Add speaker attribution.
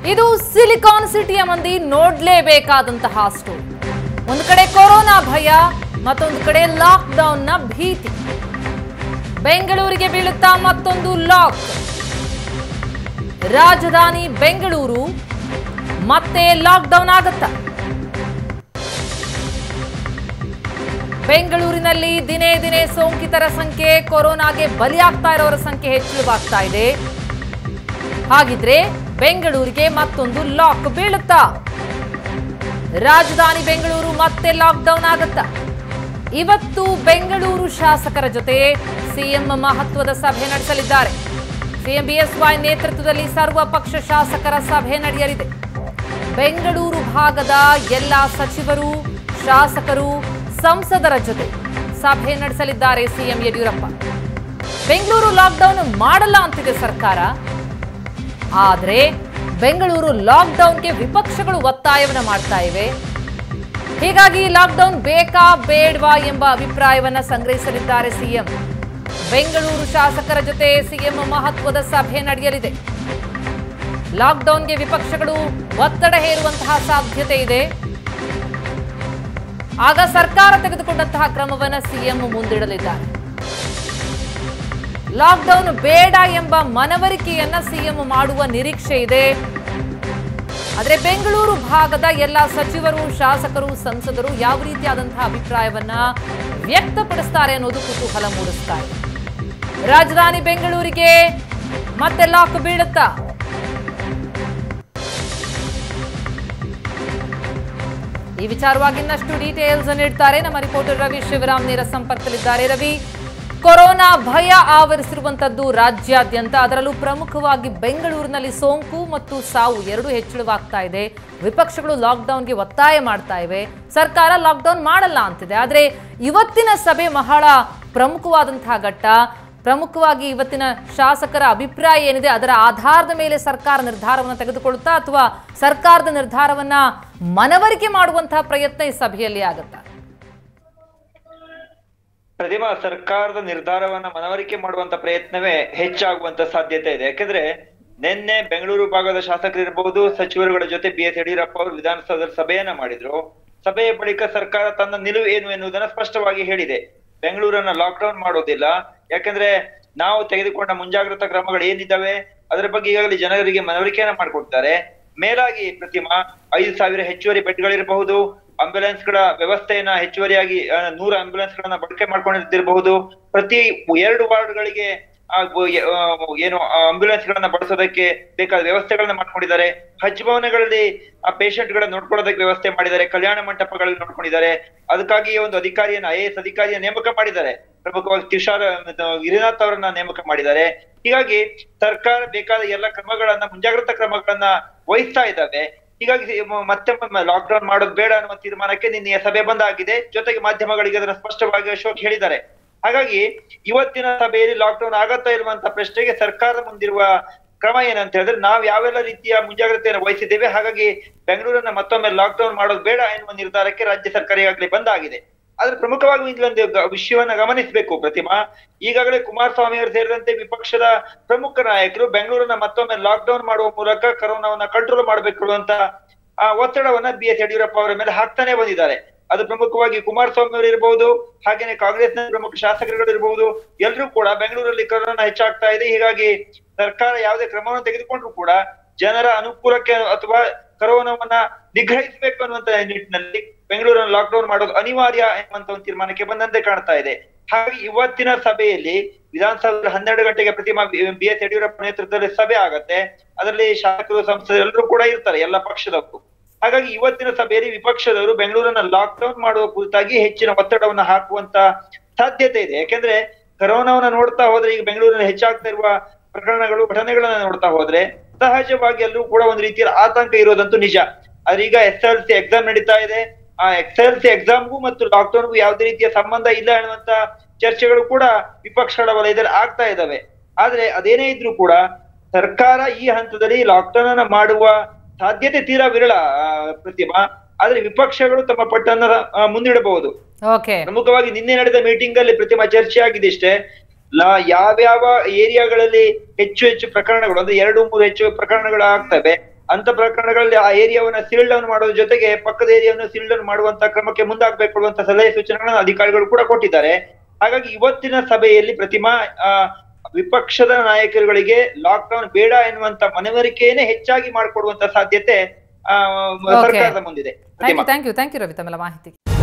Speaker 1: ಇದು ಸಿಲಿಕಾನ್ ಸಿಟಿಯ ಮಂದಿ ನೋಡ್ಲೇಬೇಕಾದಂತಹ ಸ್ಟೋರಿ ಒಂದು ಕಡೆ ಕೊರೋನಾ ಭಯ ಮತ್ತೊಂದು ಕಡೆ ಲಾಕ್ಡೌನ್ನ ಭೀತಿ ಬೆಂಗಳೂರಿಗೆ ಬೀಳುತ್ತಾ ಮತ್ತೊಂದು ಲಾಕ್ ರಾಜಧಾನಿ ಬೆಂಗಳೂರು ಮತ್ತೆ ಲಾಕ್ಡೌನ್ ಆಗತ್ತಾ ಬೆಂಗಳೂರಿನಲ್ಲಿ ದಿನೇ ದಿನೇ ಸೋಂಕಿತರ ಸಂಖ್ಯೆ ಕೊರೋನಾಗೆ ಬಲಿಯಾಗ್ತಾ ಇರೋರ ಸಂಖ್ಯೆ ಹೆಚ್ಚಳವಾಗ್ತಾ ಇದೆ ಹಾಗಿದ್ರೆ ಬೆಂಗಳೂರಿಗೆ ಮತ್ತೊಂದು ಲಾಕ್ ಬೀಳುತ್ತಾ ರಾಜಧಾನಿ ಬೆಂಗಳೂರು ಮತ್ತೆ ಲಾಕ್ಡೌನ್ ಆಗತ್ತಾ ಇವತ್ತು ಬೆಂಗಳೂರು ಶಾಸಕರ ಜೊತೆ ಸಿಎಂ ಮಹತ್ವದ ಸಭೆ ನಡೆಸಲಿದ್ದಾರೆ ಸಿಎಂ ಬಿಎಸ್ವೈ ನೇತೃತ್ವದಲ್ಲಿ ಸರ್ವ ಪಕ್ಷ ಶಾಸಕರ ಸಭೆ ನಡೆಯಲಿದೆ ಬೆಂಗಳೂರು ಭಾಗದ ಎಲ್ಲ ಸಚಿವರು ಶಾಸಕರು ಸಂಸದರ ಜೊತೆ ಸಭೆ ನಡೆಸಲಿದ್ದಾರೆ ಸಿಎಂ ಯಡಿಯೂರಪ್ಪ ಬೆಂಗಳೂರು ಲಾಕ್ಡೌನ್ ಮಾಡಲ್ಲ ಅಂತಿದೆ ಸರ್ಕಾರ ಆದರೆ ಬೆಂಗಳೂರು ಲಾಕ್ಡೌನ್ಗೆ ವಿಪಕ್ಷಗಳು ಒತ್ತಾಯವನ್ನು ಮಾಡ್ತಾ ಇವೆ ಹೀಗಾಗಿ ಲಾಕ್ಡೌನ್ ಬೇಕಾ ಬೇಡ್ವಾ ಎಂಬ ಅಭಿಪ್ರಾಯವನ್ನ ಸಂಗ್ರಹಿಸಲಿದ್ದಾರೆ ಸಿಎಂ ಬೆಂಗಳೂರು ಶಾಸಕರ ಜೊತೆ ಸಿಎಂ ಮಹತ್ವದ ಸಭೆ ನಡೆಯಲಿದೆ ಲಾಕ್ಡೌನ್ಗೆ ವಿಪಕ್ಷಗಳು ಒತ್ತಡ ಹೇರುವಂತಹ ಸಾಧ್ಯತೆ ಇದೆ ಆಗ ಸರ್ಕಾರ ತೆಗೆದುಕೊಂಡಂತಹ ಕ್ರಮವನ್ನು ಸಿಎಂ ಮುಂದಿಡಲಿದ್ದಾರೆ ಲಾಕ್ಡೌನ್ ಬೇಡ ಎಂಬ ಮನವರಿಕೆಯನ್ನ ಸಿಎಂ ಮಾಡುವ ನಿರೀಕ್ಷೆ ಇದೆ ಆದರೆ ಬೆಂಗಳೂರು ಭಾಗದ ಎಲ್ಲ ಸಚಿವರು ಶಾಸಕರು ಸಂಸದರು ಯಾವ ರೀತಿಯಾದಂತಹ ಅಭಿಪ್ರಾಯವನ್ನ ವ್ಯಕ್ತಪಡಿಸ್ತಾರೆ ಅನ್ನೋದು ಕುತೂಹಲ ಮೂಡಿಸ್ತಾ ಇದೆ ರಾಜಧಾನಿ ಬೆಂಗಳೂರಿಗೆ ಮತ್ತೆ ಲಾಕ್ ಬೀಳುತ್ತಾ ಈ ವಿಚಾರವಾಗಿ ಇನ್ನಷ್ಟು ಡೀಟೇಲ್ಸ್ ನೀಡ್ತಾರೆ ನಮ್ಮ ರಿಪೋರ್ಟರ್ ರವಿ ಶಿವರಾಮ್ ನೇರ ಸಂಪರ್ಕದಲ್ಲಿದ್ದಾರೆ ರವಿ ಕೊರೋನಾ ಭಯ ಆವರಿಸಿರುವಂತದ್ದು ರಾಜ್ಯಾದ್ಯಂತ ಅದರಲ್ಲೂ ಪ್ರಮುಖವಾಗಿ ಬೆಂಗಳೂರಿನಲ್ಲಿ ಸೋಂಕು ಮತ್ತು ಸಾವು ಎರಡೂ ಹೆಚ್ಚಳವಾಗ್ತಾ ಇದೆ ವಿಪಕ್ಷಗಳು ಲಾಕ್ಡೌನ್ಗೆ ಒತ್ತಾಯ ಮಾಡ್ತಾ ಇವೆ ಸರ್ಕಾರ ಲಾಕ್ಡೌನ್ ಮಾಡಲ್ಲ ಅಂತಿದೆ ಆದರೆ ಇವತ್ತಿನ ಸಭೆ ಬಹಳ ಪ್ರಮುಖವಾದಂತಹ ಘಟ್ಟ ಪ್ರಮುಖವಾಗಿ ಇವತ್ತಿನ ಶಾಸಕರ ಅಭಿಪ್ರಾಯ ಏನಿದೆ ಅದರ ಆಧಾರದ ಮೇಲೆ ಸರ್ಕಾರ ನಿರ್ಧಾರವನ್ನು ತೆಗೆದುಕೊಳ್ಳುತ್ತಾ ಅಥವಾ ಸರ್ಕಾರದ ನಿರ್ಧಾರವನ್ನ ಮನವರಿಕೆ ಮಾಡುವಂತಹ ಪ್ರಯತ್ನ ಈ ಸಭೆಯಲ್ಲಿ ಆಗುತ್ತಾ
Speaker 2: ಪ್ರತಿಮಾ ಸರ್ಕಾರದ ನಿರ್ಧಾರವನ್ನ ಮನವರಿಕೆ ಮಾಡುವಂತ ಪ್ರಯತ್ನವೇ ಹೆಚ್ಚಾಗುವಂತ ಸಾಧ್ಯತೆ ಇದೆ ಯಾಕಂದ್ರೆ ನಿನ್ನೆ ಬೆಂಗಳೂರು ಭಾಗದ ಶಾಸಕರು ಇರಬಹುದು ಸಚಿವರುಗಳ ಜೊತೆ ಬಿ ಎಸ್ ಯಡಿಯೂರಪ್ಪ ಅವರು ವಿಧಾನಸೌಧದಲ್ಲಿ ಸಭೆಯನ್ನ ಮಾಡಿದ್ರು ಸಭೆಯ ಬಳಿಕ ಸರ್ಕಾರ ತನ್ನ ನಿಲುವು ಏನು ಎನ್ನುವುದನ್ನ ಸ್ಪಷ್ಟವಾಗಿ ಹೇಳಿದೆ ಬೆಂಗಳೂರನ್ನ ಲಾಕ್ಡೌನ್ ಮಾಡೋದಿಲ್ಲ ಯಾಕಂದ್ರೆ ನಾವು ತೆಗೆದುಕೊಂಡ ಮುಂಜಾಗ್ರತಾ ಕ್ರಮಗಳು ಏನಿದ್ದಾವೆ ಅದರ ಬಗ್ಗೆ ಈಗಾಗಲೇ ಜನರಿಗೆ ಮನವರಿಕೆಯನ್ನ ಮಾಡಿಕೊಡ್ತಾರೆ ಮೇಲಾಗಿ ಪ್ರತಿಮಾ ಐದು ಸಾವಿರ ಹೆಚ್ಚುವರಿ ಬೆಡ್ಗಳಿರಬಹುದು ಆಂಬ್ಯುಲೆನ್ಸ್ ಗಳ ವ್ಯವಸ್ಥೆಯನ್ನ ಹೆಚ್ಚುವರಿಯಾಗಿ ಆ, ನೂರು ಆಂಬ್ಯುಲೆನ್ಸ್ ಗಳನ್ನ ಬಳಕೆ ಮಾಡ್ಕೊಂಡಿರ್ತಿರಬಹುದು ಪ್ರತಿ ಎರಡು ವಾರ್ಡ್ಗಳಿಗೆ ಆ, ಗೊ- ಯ- ಆ, ಏನು ಆಂಬ್ಯುಲೆನ್ಸ್ ಗಳನ್ನ ಬಳಸೋದಕ್ಕೆ ಬೇಕಾದ ವ್ಯವಸ್ಥೆಗಳನ್ನ ಮಾಡ್ಕೊಂಡಿದ್ದಾರೆ ಹಜ್ ಭವನಗಳಲ್ಲಿ ಆ ಪೇಷಂಟ್ ಗಳನ್ನ ನೋಡ್ಕೊಳ್ಳೋದಕ್ಕೆ ವ್ಯವಸ್ಥೆ ಮಾಡಿದ್ದಾರೆ ಕಲ್ಯಾಣ ಮಂಟಪಗಳಲ್ಲಿ ನೋಡ್ಕೊಂಡಿದ್ದಾರೆ ಅದಕ್ಕಾಗಿ ಒಂದು ಅಧಿಕಾರಿಯನ್ನ ಐ ಎಸ್ ಅಧಿಕಾರಿಯ ನೇಮಕ ಮಾಡಿದ್ದಾರೆ ಪ್ರಮುಖವಾಗಿ ತುಷಾರ ಗಿರಿನಾಥ್ ಅವರನ್ನ ನೇಮಕ ಮಾಡಿದ್ದಾರೆ ಹೀಗಾಗಿ ಸರ್ಕಾರ ಬೇಕಾದ ಎಲ್ಲ ಕ್ರಮಗಳನ್ನ ಮುಂಜಾಗ್ರತಾ ಕ್ರಮಗಳನ್ನ ವಹಿಸ್ತಾ ಇದ್ದಾವೆ ಹೀಗಾಗಿ ಮ- ಮತ್ತೆ ಲಾಕ್ ಡೌನ್ ಮಾಡೋದು ಬೇಡ ಅನ್ನುವ ತೀರ್ಮಾನಕ್ಕೆ ನಿನ್ನೆಯ ಸಭೆ ಬಂದಾಗಿದೆ ಜೊತೆಗೆ ಮಾಧ್ಯಮಗಳಿಗೆ ಅದನ್ನ ಸ್ಪಷ್ಟವಾಗಿ ಅಶೋಕ್ ಹೇಳಿದ್ದಾರೆ ಹಾಗಾಗಿ ಇವತ್ತಿನ ಸಭೆಯಲ್ಲಿ ಲಾಕ್ ಡೌನ್ ಆಗತ್ತಾ ಇರುವಂತ ಪ್ರಶ್ನೆಗೆ ಸರ್ಕಾರದ ಮುಂದಿರುವ ಕ್ರಮ ಏನಂತ ಹೇಳಿದ್ರೆ ನಾವು ಯಾವೆಲ್ಲ ರೀತಿಯ ಮುಂಜಾಗ್ರತೆಯನ್ನು ವಹಿಸಿದ್ದೇವೆ ಹಾಗಾಗಿ ಬೆಂಗಳೂರನ್ನ ಮತ್ತೊಮ್ಮೆ ಲಾಕ್ ಡೌನ್ ಮಾಡೋದು ಬೇಡ ಎನ್ನುವ ನಿರ್ಧಾರಕ್ಕೆ ರಾಜ್ಯ ಸರ್ಕಾರ ಈಗಾಗಲೇ ಬಂದಾಗಿದೆ ಆದ್ರೆ ಪ್ರಮುಖವಾಗಿ ಇಲ್ಲೊಂದು ಗ- ವಿಷಯವನ್ನ ಗಮನಿಸಬೇಕು ಪ್ರತಿಮಾ ಈಗಾಗಲೇ ಕುಮಾರಸ್ವಾಮಿ ಅವರು ಸೇರಿದಂತೆ ವಿಪಕ್ಷದ ಪ್ರಮುಖ ನಾಯಕರು ಬೆಂಗಳೂರನ್ನ ಮತ್ತೊಮ್ಮೆ ಲಾಕ್ ಡೌನ್ ಮಾಡುವ ಮೂಲಕ ಕರೋನಾವನ್ನ ಕಂಟ್ರೋಲ್ ಮಾಡಬೇಕು ಅಂತ ಆ ಒತ್ತಡವನ್ನ ಬಿ ಎಸ್ ಯಡಿಯೂರಪ್ಪ ಅವರ ಮೇಲೆ ಹಾಕ್ತಾನೆ ಬಂದಿದ್ದಾರೆ ಅದು ಪ್ರಮುಖವಾಗಿ ಕುಮಾರಸ್ವಾಮಿ ಅವರು ಇರಬಹುದು ಹಾಗೇನೆ ಕಾಂಗ್ರೆಸ್ನ ಪ್ರಮುಖ ಶಾಸಕರುಗಳು ಇರಬಹುದು ಎಲ್ಲರೂ ಕೂಡ ಬೆಂಗಳೂರಲ್ಲಿ ಕರೋನಾ ಹೆಚ್ಚಾಗ್ತಾ ಇದೆ ಹೀಗಾಗಿ ಸರ್ಕಾರ ಯಾವುದೇ ಕ್ರಮವನ್ನು ತೆಗೆದುಕೊಂಡ್ರು ಕೂಡ ಜನರ ಅನುಕೂಲಕ್ಕೆ ಅಥವಾ ಕರೋನಾವನ್ನ ನಿಗ್ರಹಿಸಬೇಕು ಅನ್ನುವಂತ ನಿಟ್ಟಿನಲ್ಲಿ ಬೆಂಗಳೂರನ್ನು ಲಾಕ್ ಡೌನ್ ಮಾಡೋದು ಅನಿವಾರ್ಯ ಎನ್ನುವಂತ ಒಂದು ತೀರ್ಮಾನಕ್ಕೆ ಬಂದಂತೆ ಕಾಣ್ತಾ ಇದೆ ಹಾಗಾಗಿ ಇವತ್ತಿನ ಸಭೆಯಲ್ಲಿ ವಿಧಾನಸೌಧ ಹನ್ನೆರಡು ಗಂಟೆಗೆ ಪ್ರತಿಮಾ ಬಿ ಎಸ್ ಯಡಿಯೂರಪ್ಪ ನೇತೃತ್ವದಲ್ಲಿ ಸಭೆ ಆಗತ್ತೆ ಅದರಲ್ಲಿ ಶಾಸಕರು ಸಂಸದರು ಎಲ್ಲರೂ ಕೂಡ ಇರ್ತಾರೆ ಎಲ್ಲ ಪಕ್ಷದವರು ಹಾಗಾಗಿ ಇವತ್ತಿನ ಸಭೆಯಲ್ಲಿ ವಿಪಕ್ಷದವರು ಬೆಂಗಳೂರನ್ನ ಲಾಕ್ ಡೌನ್ ಮಾಡುವ ಕುರಿತಾಗಿ ಹೆಚ್ಚಿನ ಒತ್ತಡವನ್ನ ಹಾಕುವಂತ ಸಾಧ್ಯತೆ ಇದೆ ಯಾಕೆಂದ್ರೆ ಕರೋನಾವನ್ನ ನೋಡ್ತಾ ಹೋದ್ರೆ ಈಗ ಬೆಂಗಳೂರಿನಲ್ಲಿ ಹೆಚ್ಚಾಗ್ತಾ ಇರುವ ಪ್ರಕರಣಗಳು ಘಟನೆಗಳನ್ನ ನೋಡ್ತಾ ಹೋದ್ರೆ ಸಹಜವಾಗಿ ಎಲ್ಲರೂ ಕೂಡ ಒಂದು ರೀತಿಯ ಆತಂಕ ಇರೋದಂತೂ ನಿಜ ಆದ್ರೆ ಈಗ ಎಸ್ ಎಲ್ ಸಿ ಎಕ್ಸಾಮ್ ನಡೀತಾ ಇದೆ ಆ ಎಸ್ ಎಲ್ ಸಿ ಎಕ್ಸಾಮ್ಗೂ ಮತ್ತು ಲಾಕ್ಡೌನ್ಗೂ ಯಾವುದೇ ರೀತಿಯ ಸಂಬಂಧ ಇಲ್ಲ ಅನ್ನುವಂತ ಚರ್ಚೆಗಳು ಕೂಡ ವಿಪಕ್ಷಗಳ ವಲಯದಲ್ಲಿ ಆಗ್ತಾ ಇದಾವೆ ಆದ್ರೆ ಅದೇನೇ ಇದ್ರೂ ಕೂಡ ಸರ್ಕಾರ ಈ ಹಂತದಲ್ಲಿ ಲಾಕ್ಡೌನ್ ಅನ್ನ ಮಾಡುವ ಸಾಧ್ಯತೆ ತೀರಾ ವಿರಳ ಆ, ಪ್ರತಿಮಾ ಆದ್ರೆ ವಿಪಕ್ಷಗಳು ತಮ್ಮ ಪಟ್ಟನ್ನ ಆ, ಮುಂದಿಡಬಹುದು
Speaker 1: ಓಕೆ
Speaker 2: ಪ್ರಮುಖವಾಗಿ ನಿನ್ನೆ ನಡೆದ ಮೀಟಿಂಗ್ ಅಲ್ಲಿ ಪ್ರತಿಮಾ ಚರ್ಚೆ ಆಗಿದೆ ಇಷ್ಟೇ ಲಾ- ಯಾವ್ಯಾವ ಏರಿಯಾಗಳಲ್ಲಿ ಹೆಚ್ಚು ಹೆಚ್ಚು ಪ್ರಕರಣಗಳು ಅಂದ್ರೆ ಎರಡು ಮೂರು ಹೆಚ್ಚು ಪ್ರಕರಣಗಳು ಆಗ್ತವೆ ಅಂತ ಪ್ರಕರಣಗಳಲ್ಲಿ ಆ ಏರಿಯಾವನ್ನ ಸೀಲ್ ಡೌನ್ ಮಾಡೋದ್ರ ಜೊತೆಗೆ ಪಕ್ಕದ ಏರಿಯಾವನ್ನು ಸೀಲ್ ಡೌನ್ ಮಾಡುವಂತ ಕ್ರಮಕ್ಕೆ ಮುಂದಾಗಬೇಕು ಅನ್ನುವಂತ ಸಲಹೆ ಸೂಚನೆಗಳನ್ನ ಅಧಿಕಾರಿಗಳು ಕೂಡ ಕೊಟ್ಟಿದ್ದಾರೆ ಹಾಗಾಗಿ ಇವತ್ತಿನ ಸಭೆಯಲ್ಲಿ ಪ್ರತಿಮಾ ಆ, ವಿಪಕ್ಷದ ನಾಯಕರುಗಳಿಗೆ ಲಾಕ್ ಡೌನ್ ಬೇಡ ಎನ್ನುವಂತ ಮನವರಿಕೆಯನ್ನೇ ಹೆಚ್ಚಾಗಿ ಮಾಡಿಕೊಡುವಂತ ಸಾಧ್ಯತೆ ಆ, ಸರ್ಕಾರದ ಮುಂದಿದೆ
Speaker 1: thank you thank you thank you Ravi ತಮ್ಮೆಲ್ಲ ಮಾಹಿತಿ